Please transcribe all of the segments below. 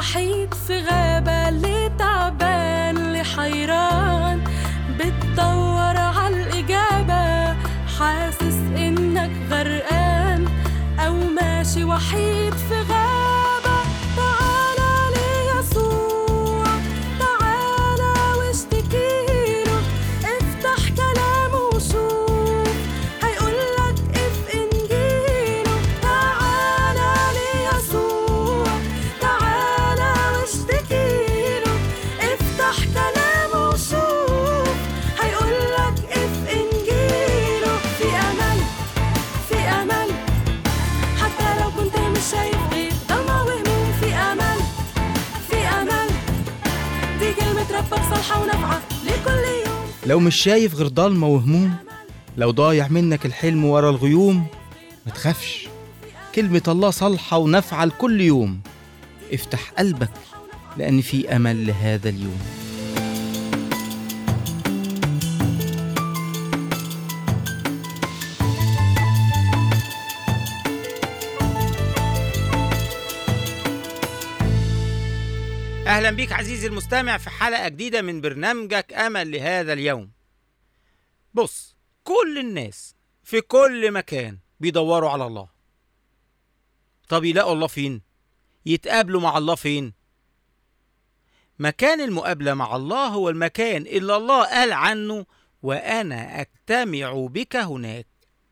وحيد في غابة اللي تعبان اللي حيران بتدور عالإجابة حاسس إنك غرقان أو ماشي وحيد في غابة تعالى ليسوع تعالى واشتكيله افتح كلامه وشوف هيقولك اف انجيله تعالى ليسوع تعالى واشتكيله افتح كلامه وشوف هيقولك اف انجيله في امل في امل حتى لو كنت مش شايف غير ضلمة وهموم في امل في امل دي كلمة ربك صالحة ونافعة لكل يوم لو مش شايف غير ضلمة وهموم لو ضايع منك الحلم ورا الغيوم ما تخافش كلمة الله صالحة ونافعة لكل يوم افتح قلبك لأن في أمل لهذا اليوم أهلا بيك عزيزي المستمع في حلقة جديدة من برنامجك أمل لهذا اليوم بص كل الناس في كل مكان بيدوروا على الله طب يلاقوا الله فين؟ يتقابلوا مع الله فين؟ مكان المقابلة مع الله هو المكان اللي الله قال عنه وأنا أجتمع بك هناك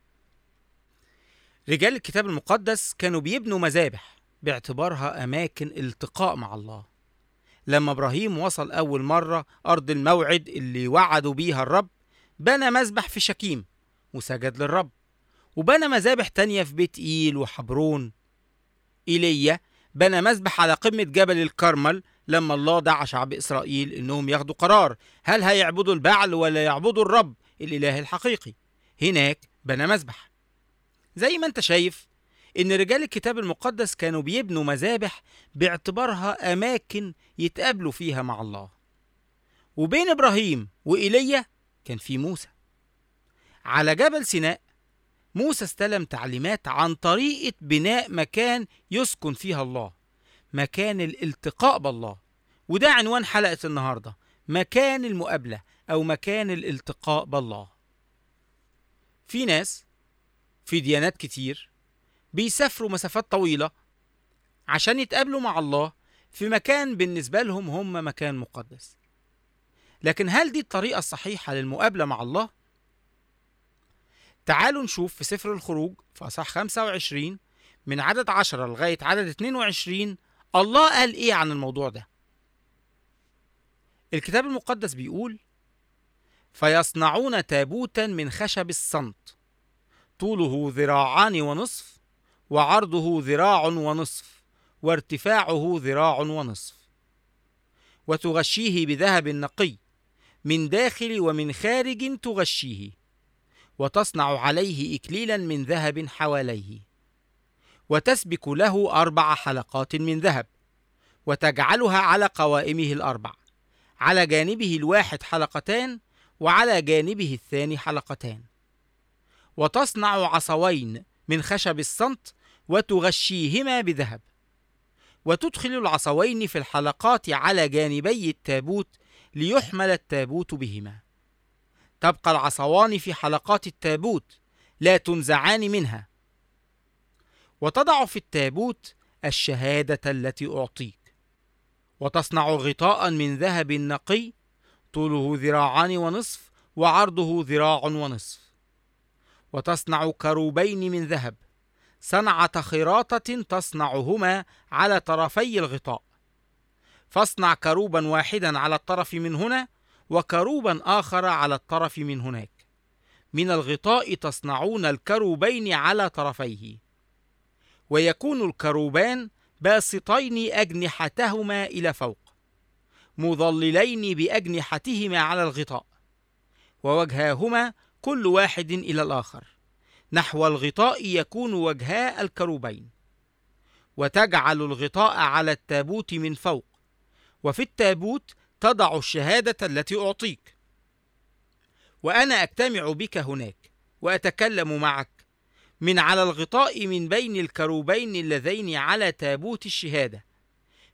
رجال الكتاب المقدس كانوا بيبنوا مذابح باعتبارها أماكن التقاء مع الله لما إبراهيم وصل أول مرة أرض الموعد اللي وعدوا بيها الرب بنى مذبح في شكيم وسجد للرب وبنى مذابح تانية في بيت إيل وحبرون إيليا بنى مذبح على قمة جبل الكرمل لما الله دعا شعب إسرائيل إنهم ياخدوا قرار هل هيعبدوا البعل ولا يعبدوا الرب الإله الحقيقي هناك بنى مذبح زي ما انت شايف إن رجال الكتاب المقدس كانوا بيبنوا مذابح باعتبارها أماكن يتقابلوا فيها مع الله وبين إبراهيم وإيليا كان في موسى على جبل سيناء موسى استلم تعليمات عن طريقة بناء مكان يسكن فيها الله مكان الالتقاء بالله وده عنوان حلقة النهاردة مكان المقابلة أو مكان الالتقاء بالله في ناس في ديانات كتير بيسافروا مسافات طويلة عشان يتقابلوا مع الله في مكان بالنسبة لهم هم مكان مقدس لكن هل دي الطريقة الصحيحة للمقابلة مع الله؟ تعالوا نشوف في سفر الخروج في أصح 25 من عدد 10 لغاية عدد 22 الله قال إيه عن الموضوع ده الكتاب المقدس بيقول فيصنعون تابوتا من خشب الصمت طوله ذراعان ونصف وعرضه ذراع ونصف وارتفاعه ذراع ونصف وتغشيه بذهب نقي من داخل ومن خارج تغشيه وتصنع عليه إكليلا من ذهب حواليه وتسبك له أربع حلقات من ذهب وتجعلها على قوائمه الأربع على جانبه الواحد حلقتان وعلى جانبه الثاني حلقتان وتصنع عصوين من خشب الصمت وتغشيهما بذهب وتدخل العصوين في الحلقات على جانبي التابوت ليحمل التابوت بهما تبقى العصوان في حلقات التابوت لا تنزعان منها وتضع في التابوت الشهاده التي اعطيك وتصنع غطاء من ذهب نقي طوله ذراعان ونصف وعرضه ذراع ونصف وتصنع كروبين من ذهب صنعة خراطة تصنعهما على طرفي الغطاء فاصنع كروبا واحدا على الطرف من هنا وكروبا آخر على الطرف من هناك من الغطاء تصنعون الكروبين على طرفيه ويكون الكروبان باسطين أجنحتهما إلى فوق مظللين بأجنحتهما على الغطاء ووجهاهما كل واحد إلى الآخر نحو الغطاء يكون وجها الكروبين وتجعل الغطاء على التابوت من فوق وفي التابوت تضع الشهادة التي أعطيك وأنا أجتمع بك هناك وأتكلم معك من على الغطاء من بين الكروبين اللذين على تابوت الشهادة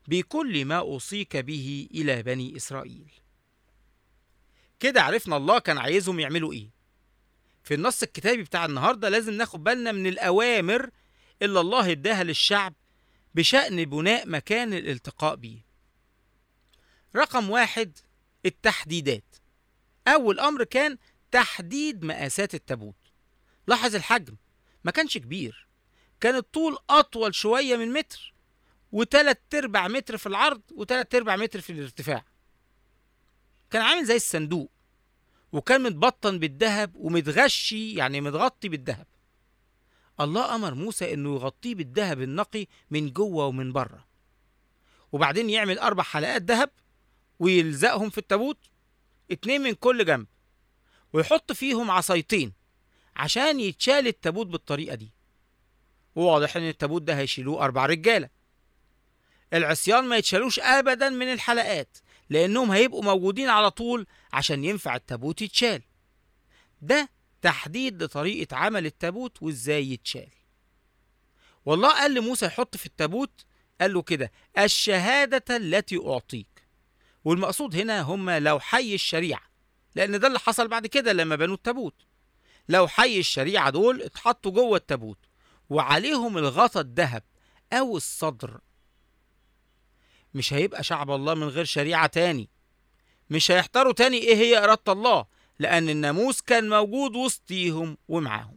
بكل ما أوصيك به إلى بني إسرائيل كده عرفنا الله كان عايزهم يعملوا إيه في النص الكتابي بتاع النهاردة لازم ناخد بالنا من الأوامر اللي الله اداها للشعب بشأن بناء مكان الالتقاء بيه رقم واحد التحديدات أول أمر كان تحديد مقاسات التابوت لاحظ الحجم ما كانش كبير كان الطول أطول شوية من متر وتلات أرباع متر في العرض وتلات أرباع متر في الارتفاع كان عامل زي الصندوق وكان متبطن بالذهب ومتغشي يعني متغطي بالذهب الله أمر موسى إنه يغطيه بالذهب النقي من جوه ومن بره وبعدين يعمل أربع حلقات ذهب ويلزقهم في التابوت اتنين من كل جنب ويحط فيهم عصايتين عشان يتشال التابوت بالطريقة دي وواضح إن التابوت ده هيشيلوه أربع رجالة العصيان ما يتشالوش أبدا من الحلقات لأنهم هيبقوا موجودين على طول عشان ينفع التابوت يتشال ده تحديد لطريقة عمل التابوت وإزاي يتشال والله قال لموسى يحط في التابوت قال له كده الشهادة التي أعطيك والمقصود هنا هم لو حي الشريعة لأن ده اللي حصل بعد كده لما بنوا التابوت لو حي الشريعة دول اتحطوا جوه التابوت وعليهم الغطا الذهب أو الصدر مش هيبقى شعب الله من غير شريعة تاني مش هيحتاروا تاني ايه هي إرادة الله لأن الناموس كان موجود وسطيهم ومعاهم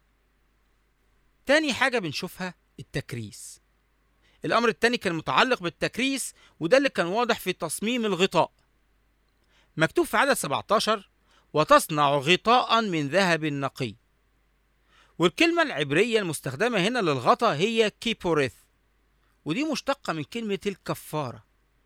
تاني حاجة بنشوفها التكريس الأمر التاني كان متعلق بالتكريس وده اللي كان واضح في تصميم الغطاء مكتوب في عدد 17 وتصنع غطاء من ذهب نقي والكلمة العبرية المستخدمة هنا للغطاء هي كيبوريث ودي مشتقة من كلمة الكفارة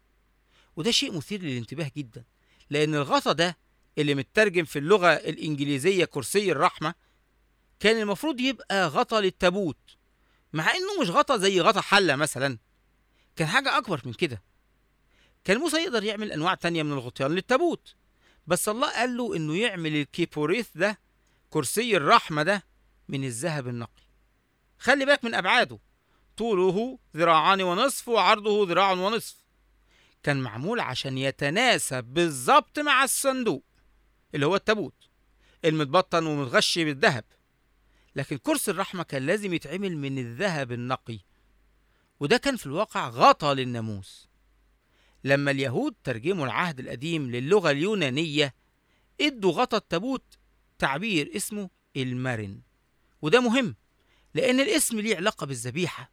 وده شيء مثير للانتباه جدا لأن الغطا ده اللي مترجم في اللغة الإنجليزية كرسي الرحمة كان المفروض يبقى غطا للتابوت مع إنه مش غطا زي غطا حلة مثلا كان حاجة أكبر من كده كان موسى يقدر يعمل أنواع تانية من الغطيان للتابوت بس الله قال له إنه يعمل الكيبوريث ده كرسي الرحمة ده من الذهب النقي خلي بالك من أبعاده طوله ذراعان ونصف وعرضه ذراع ونصف كان معمول عشان يتناسب بالظبط مع الصندوق اللي هو التابوت المتبطن ومتغشي بالذهب لكن كرسي الرحمة كان لازم يتعمل من الذهب النقي وده كان في الواقع غطى للناموس لما اليهود ترجموا العهد القديم للغة اليونانية ادوا غطى التابوت تعبير اسمه المرن وده مهم لأن الاسم ليه علاقة بالذبيحة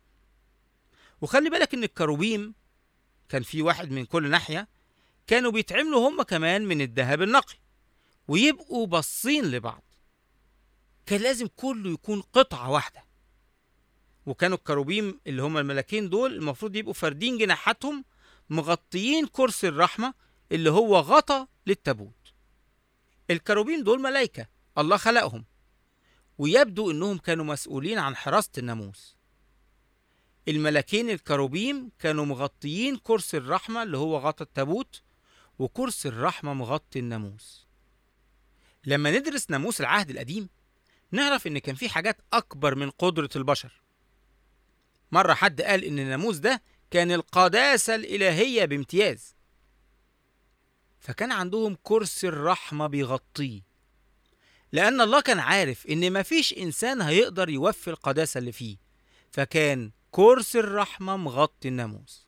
وخلي بالك إن الكروبيم كان في واحد من كل ناحية كانوا بيتعملوا هم كمان من الذهب النقي ويبقوا باصين لبعض كان لازم كله يكون قطعة واحدة وكانوا الكروبيم اللي هم الملاكين دول المفروض يبقوا فاردين جناحاتهم مغطيين كرسي الرحمة اللي هو غطى للتابوت الكروبيم دول ملايكة الله خلقهم ويبدو انهم كانوا مسؤولين عن حراسة الناموس الملاكين الكروبيم كانوا مغطيين كرسي الرحمة اللي هو غطى التابوت وكرسي الرحمة مغطي الناموس لما ندرس ناموس العهد القديم نعرف ان كان في حاجات اكبر من قدرة البشر مرة حد قال ان الناموس ده كان القداسة الإلهية بامتياز فكان عندهم كرسي الرحمة بيغطيه لأن الله كان عارف إن مفيش إنسان هيقدر يوفي القداسة اللي فيه فكان كرسي الرحمة مغطي الناموس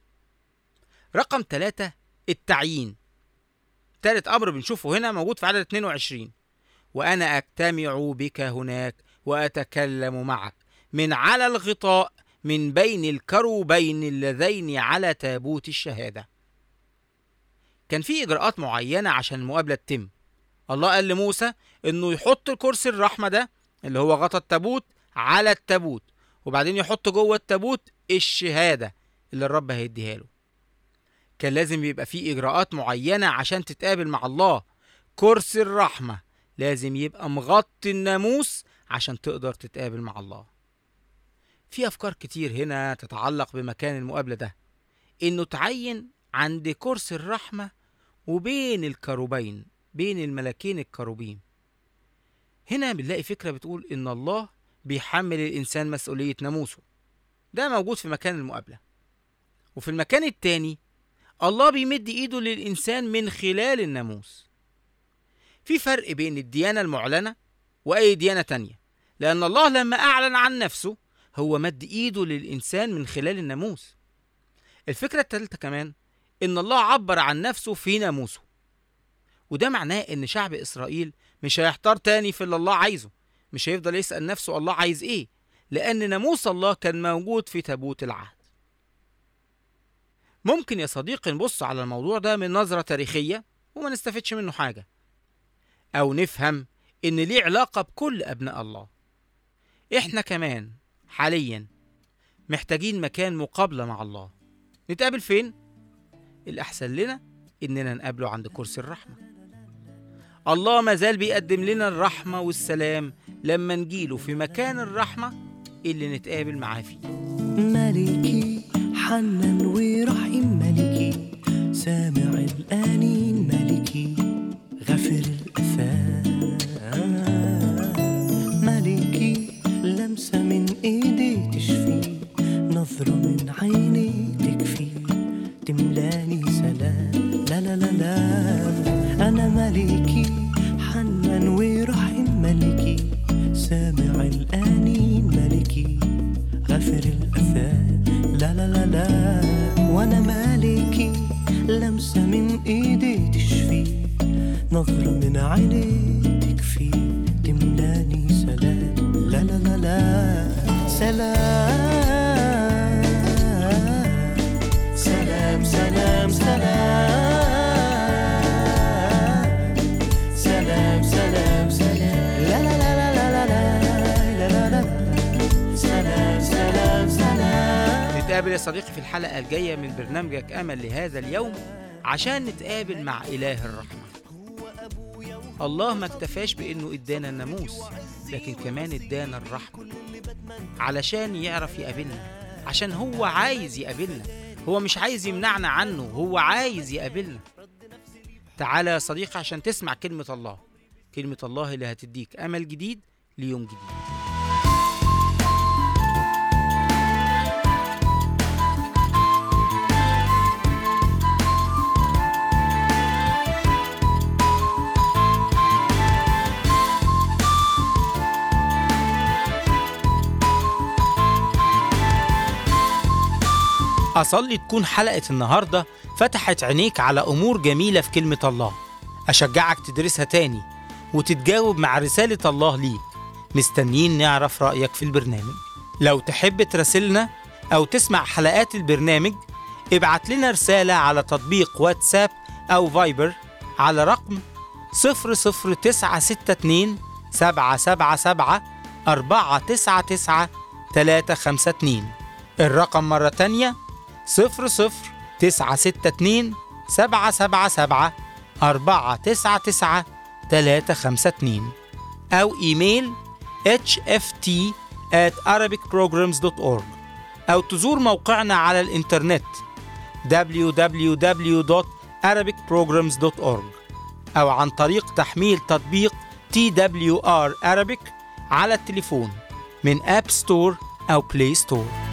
رقم ثلاثة التعيين تالت أمر بنشوفه هنا موجود في عدد 22 وأنا أجتمع بك هناك وأتكلم معك من على الغطاء من بين الكروبين اللذين على تابوت الشهادة كان في إجراءات معينة عشان المقابلة تتم الله قال لموسى إنه يحط كرسي الرحمة ده اللي هو غطا التابوت على التابوت وبعدين يحط جوه التابوت الشهادة اللي الرب هيديها له كان لازم يبقى في إجراءات معينة عشان تتقابل مع الله كرسي الرحمة لازم يبقى مغطي الناموس عشان تقدر تتقابل مع الله في أفكار كتير هنا تتعلق بمكان المقابلة ده إنه تعين عند كرسي الرحمة وبين الكروبين بين الملكين الكروبين هنا بنلاقي فكرة بتقول إن الله بيحمل الإنسان مسؤولية ناموسه ده موجود في مكان المقابلة وفي المكان التاني الله بيمد ايده للإنسان من خلال الناموس في فرق بين الديانة المعلنة وأي ديانة تانية لأن الله لما أعلن عن نفسه هو مد إيده للإنسان من خلال الناموس الفكرة الثالثة كمان إن الله عبر عن نفسه في ناموسه وده معناه إن شعب إسرائيل مش هيحتار تاني في اللي الله عايزه مش هيفضل يسأل نفسه الله عايز إيه لأن ناموس الله كان موجود في تابوت العهد ممكن يا صديقي نبص على الموضوع ده من نظرة تاريخية وما نستفدش منه حاجة أو نفهم إن ليه علاقة بكل أبناء الله إحنا كمان حاليا محتاجين مكان مقابلة مع الله نتقابل فين؟ الأحسن لنا إننا نقابله عند كرسي الرحمة الله ما زال بيقدم لنا الرحمة والسلام لما نجيله في مكان الرحمة اللي نتقابل معاه فيه ملكي حنان ورحيم ملكي سامع الآنين ملكي غفر الأثام ملكي لمسة من إيدي تشفي نظرة من عيني تكفي تملاني سلام لا لا لا لا أنا ملكي حنان ورحيم ملكي سامع الآنين ملكي غفر الأثام لا لا لا لا وأنا مالكي لمسة من إيدي تشفي نظرة من عيني تكفي تملاني سلام لا لا لا لا سلام سلام سلام سلام سلام سلام سلام لا لا لا لا لا لا لا لا لا سلام سلام سلام نتقابل يا صديقي في الحلقة الجاية من برنامجك أمل لهذا اليوم عشان نتقابل مع إله الرحمة الله ما اكتفاش بأنه إدانا الناموس لكن كمان إدانا الرحمة علشان يعرف يقابلنا عشان هو عايز يقابلنا هو مش عايز يمنعنا عنه هو عايز يقابلنا تعالى يا صديقي عشان تسمع كلمة الله كلمة الله اللي هتديك أمل جديد ليوم جديد أصلي تكون حلقة النهاردة فتحت عينيك على أمور جميلة في كلمة الله أشجعك تدرسها تاني وتتجاوب مع رسالة الله ليك مستنيين نعرف رأيك في البرنامج لو تحب تراسلنا أو تسمع حلقات البرنامج ابعت لنا رسالة على تطبيق واتساب أو فايبر على رقم 00962 777 499 352 الرقم مرة تانية صفر صفر تسعة ستة اتنين سبعة سبعة سبعة أربعة تسعة تسعة تلاتة خمسة اتنين أو إيميل hft at arabicprograms.org أو تزور موقعنا على الإنترنت www.arabicprograms.org أو عن طريق تحميل تطبيق TWR Arabic على التليفون من أب ستور أو بلاي ستور